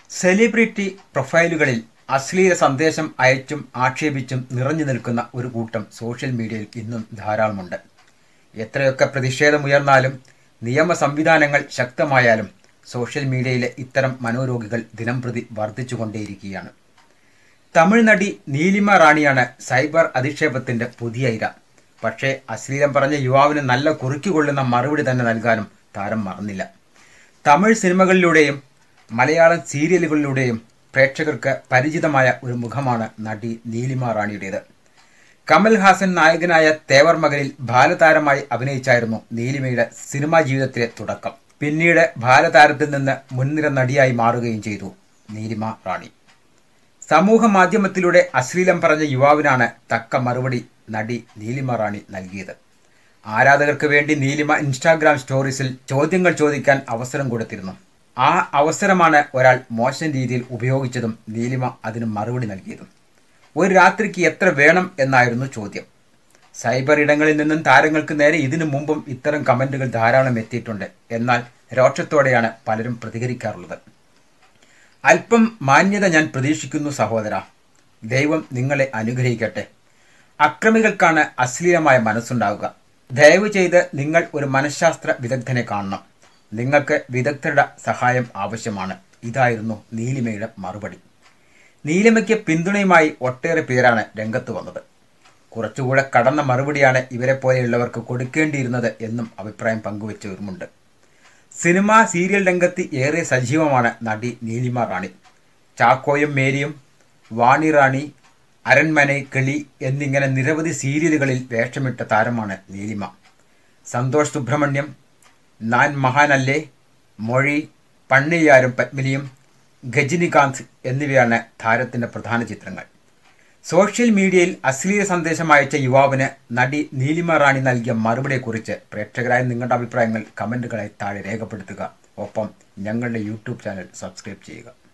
celebrity പ്രൊഫൈലുകളിൽ അശ്ലീല സന്ദേശം അയച്ചും ആക്ഷേപിച്ചും നിറഞ്ഞു നിൽക്കുന്ന ഒരു കൂട്ടം സോഷ്യൽ മീഡിയയിൽ ഇന്നും ധാരാളമുണ്ട് എത്രയൊക്കെ പ്രതിഷേധമുയർന്നാലും നിയമ സംവിധാനങ്ങൾ ശക്തമായാലും സോഷ്യൽ മീഡിയയിലെ ഇത്തരം മനോരോഗികൾ ദിനംപ്രതി വർദ്ധിച്ചുകൊണ്ടേയിരിക്കുകയാണ് തമിഴ് നടി നീലിമ റാണിയാണ് സൈബർ അധിക്ഷേപത്തിന്റെ പുതിയ ഇര പക്ഷേ അശ്ലീലം പറഞ്ഞ യുവാവിന് നല്ല കുറുക്കിക്കൊള്ളുന്ന മറുപടി തന്നെ നൽകാനും താരം മറന്നില്ല തമിഴ് സിനിമകളിലൂടെയും മലയാളം സീരിയലുകളിലൂടെയും പ്രേക്ഷകർക്ക് പരിചിതമായ ഒരു മുഖമാണ് നടി നീലിമ റാണിയുടേത് കമൽഹാസൻ നായകനായ തേവർ മകനിൽ ബാലതാരമായി അഭിനയിച്ചായിരുന്നു നീലിമയുടെ സിനിമാ ജീവിതത്തിലെ തുടക്കം പിന്നീട് ബാലതാരത്തിൽ നിന്ന് മുൻനിര നടിയായി മാറുകയും ചെയ്തു നീലിമ റാണി സമൂഹ മാധ്യമത്തിലൂടെ അശ്ലീലം പറഞ്ഞ യുവാവിനാണ് തക്ക മറുപടി നടി നീലിമ റാണി നൽകിയത് ആരാധകർക്ക് വേണ്ടി നീലിമ ഇൻസ്റ്റാഗ്രാം സ്റ്റോറീസിൽ ചോദ്യങ്ങൾ ചോദിക്കാൻ അവസരം കൊടുത്തിരുന്നു ആ അവസരമാണ് ഒരാൾ മോശം രീതിയിൽ ഉപയോഗിച്ചതും നീലിമ അതിന് മറുപടി നൽകിയതും ഒരു രാത്രിക്ക് എത്ര വേണം എന്നായിരുന്നു ചോദ്യം സൈബർ ഇടങ്ങളിൽ നിന്നും താരങ്ങൾക്ക് നേരെ ഇതിനു മുമ്പും ഇത്തരം കമന്റുകൾ ധാരാളം എത്തിയിട്ടുണ്ട് എന്നാൽ രോക്ഷത്തോടെയാണ് പലരും പ്രതികരിക്കാറുള്ളത് അല്പം മാന്യത ഞാൻ പ്രതീക്ഷിക്കുന്നു സഹോദര ദൈവം നിങ്ങളെ അനുഗ്രഹിക്കട്ടെ അക്രമികൾക്കാണ് അശ്ലീലമായ മനസ്സുണ്ടാവുക ദയവ് ചെയ്ത് നിങ്ങൾ ഒരു മനഃശാസ്ത്ര വിദഗ്ധനെ കാണണം നിങ്ങൾക്ക് വിദഗ്ധരുടെ സഹായം ആവശ്യമാണ് ഇതായിരുന്നു നീലിമയുടെ മറുപടി നീലിമയ്ക്ക് പിന്തുണയുമായി ഒട്ടേറെ പേരാണ് രംഗത്ത് വന്നത് കുറച്ചുകൂടെ കടന്ന മറുപടിയാണ് ഇവരെ പോലെയുള്ളവർക്ക് കൊടുക്കേണ്ടിയിരുന്നത് എന്നും അഭിപ്രായം പങ്കുവച്ചവരുമുണ്ട് സിനിമ സീരിയൽ രംഗത്ത് ഏറെ സജീവമാണ് നടി നീലിമ റാണി ചാക്കോയും മേരിയും വാണി റാണി അരൺമനെ കിളി എന്നിങ്ങനെ നിരവധി സീരിയലുകളിൽ വേഷമിട്ട താരമാണ് നീലിമ സന്തോഷ് സുബ്രഹ്മണ്യം നാൻ മഹാനല്ലേ മൊഴി പണ്ണിയാരും പത്മിനിയും ഗജനികാന്ത് എന്നിവയാണ് താരത്തിന്റെ പ്രധാന ചിത്രങ്ങൾ സോഷ്യൽ മീഡിയയിൽ അശ്ലീല സന്ദേശം അയച്ച യുവാവിന് നടി നീലിമ റാണി നൽകിയ മറുപടിയെക്കുറിച്ച് പ്രേക്ഷകരായ നിങ്ങളുടെ അഭിപ്രായങ്ങൾ കമന്റുകളായി താഴെ രേഖപ്പെടുത്തുക ഒപ്പം ഞങ്ങളുടെ യൂട്യൂബ് ചാനൽ സബ്സ്ക്രൈബ് ചെയ്യുക